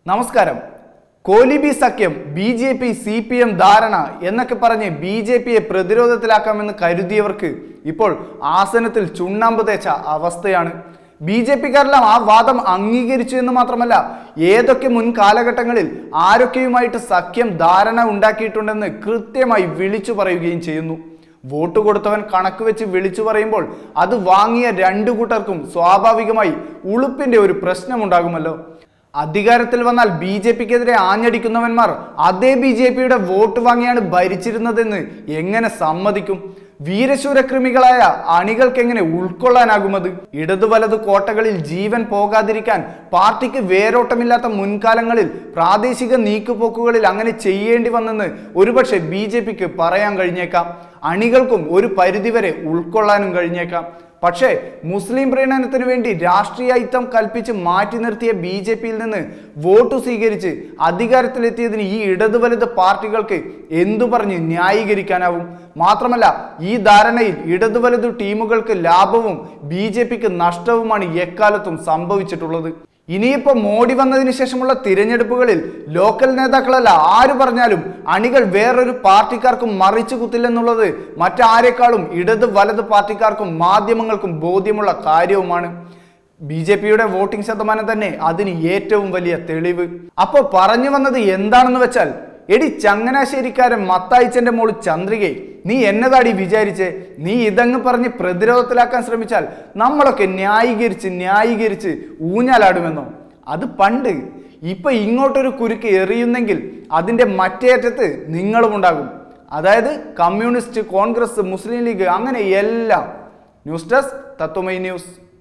നമസ്കാരം കോലിബി സഖ്യം B J P C P M ധാരണ എന്നൊക്കെ പറഞ്ഞ് ബി ജെ പിയെ പ്രതിരോധത്തിലാക്കാമെന്ന് കരുതിയവർക്ക് ഇപ്പോൾ ആസനത്തിൽ ചുണ്ണാമ്പ് തേച്ച അവസ്ഥയാണ് ബി ജെ പിക്കാരെല്ലാം ആ വാദം അംഗീകരിച്ചു എന്ന് മാത്രമല്ല ഏതൊക്കെ മുൻ കാലഘട്ടങ്ങളിൽ ആരൊക്കെയുമായിട്ട് സഖ്യം ധാരണ ഉണ്ടാക്കിയിട്ടുണ്ടെന്ന് കൃത്യമായി വിളിച്ചു പറയുകയും ചെയ്യുന്നു വോട്ട് കൊടുത്തവൻ കണക്ക് വെച്ച് വിളിച്ചു പറയുമ്പോൾ അത് വാങ്ങിയ രണ്ടു കൂട്ടർക്കും സ്വാഭാവികമായി ഉളുപ്പിന്റെ ഒരു പ്രശ്നമുണ്ടാകുമല്ലോ അധികാരത്തിൽ വന്നാൽ ബി ജെ പിക്കെതിരെ ആഞ്ഞടിക്കുന്നവന്മാർ അതേ ബി ജെ പിയുടെ വോട്ട് വാങ്ങിയാണ് ഭരിച്ചിരുന്നതെന്ന് എങ്ങനെ സമ്മതിക്കും വീരശൂരകൃമികളായ അണികൾക്ക് എങ്ങനെ ഉൾക്കൊള്ളാനാകുമത് ഇടതു വലതു കോട്ടകളിൽ ജീവൻ പോകാതിരിക്കാൻ പാർട്ടിക്ക് വേരോട്ടമില്ലാത്ത മുൻകാലങ്ങളിൽ പ്രാദേശിക നീക്കുപോക്കുകളിൽ അങ്ങനെ ചെയ്യേണ്ടി വന്നെന്ന് ഒരുപക്ഷെ ബി ജെ പിക്ക് പറയാൻ കഴിഞ്ഞേക്കാം അണികൾക്കും ഒരു പരിധിവരെ ഉൾക്കൊള്ളാനും കഴിഞ്ഞേക്കാം പക്ഷേ മുസ്ലിം പ്രീണനത്തിന് വേണ്ടി രാഷ്ട്രീയ ഐത്തം കൽപ്പിച്ച് മാറ്റി നിർത്തിയ ബി ജെ പിയിൽ നിന്ന് വോട്ട് സ്വീകരിച്ച് അധികാരത്തിലെത്തിയതിന് ഈ ഇടതു വലത് പാർട്ടികൾക്ക് എന്തു പറഞ്ഞ് ന്യായീകരിക്കാനാവും മാത്രമല്ല ഈ ധാരണയിൽ ഇടതു വലതു ടീമുകൾക്ക് ലാഭവും ബി ജെ പിക്ക് നഷ്ടവുമാണ് എക്കാലത്തും സംഭവിച്ചിട്ടുള്ളത് ഇനിയിപ്പോ മോഡി വന്നതിന് ശേഷമുള്ള തിരഞ്ഞെടുപ്പുകളിൽ ലോക്കൽ നേതാക്കളല്ല ആര് പറഞ്ഞാലും അണികൾ വേറൊരു പാർട്ടിക്കാർക്കും മറിച്ചു കുത്തില്ലെന്നുള്ളത് മറ്റാരെക്കാളും ഇടത് വലത് പാർട്ടിക്കാർക്കും മാധ്യമങ്ങൾക്കും ബോധ്യമുള്ള കാര്യവുമാണ് ബി ജെ പിയുടെ വോട്ടിംഗ് ശതമാനം തന്നെ അതിന് ഏറ്റവും വലിയ തെളിവ് അപ്പോ പറഞ്ഞു വന്നത് എന്താണെന്ന് വെച്ചാൽ എടി ചങ്ങനാശ്ശേരിക്കാരൻ മത്തായിച്ചന്റെ മോള് ചന്ദ്രികെ നീ എന്നതാടി വിചാരിച്ചേ നീ ഇതങ്ങ് പറഞ്ഞ് പ്രതിരോധത്തിലാക്കാൻ ശ്രമിച്ചാൽ നമ്മളൊക്കെ ന്യായീകരിച്ച് ന്യായീകരിച്ച് ഊഞ്ഞാലാടുമെന്നോ അത് പണ്ട് ഇപ്പൊ ഇങ്ങോട്ടൊരു കുരുക്ക് എറിയുന്നെങ്കിൽ അതിന്റെ മറ്റേ അറ്റത്ത് നിങ്ങളും ഉണ്ടാകും അതായത് കമ്മ്യൂണിസ്റ്റ് കോൺഗ്രസ് മുസ്ലിം ലീഗ് അങ്ങനെ എല്ലാം ന്യൂസ് ഡെസ്ക് തത്വമൈ ന്യൂസ്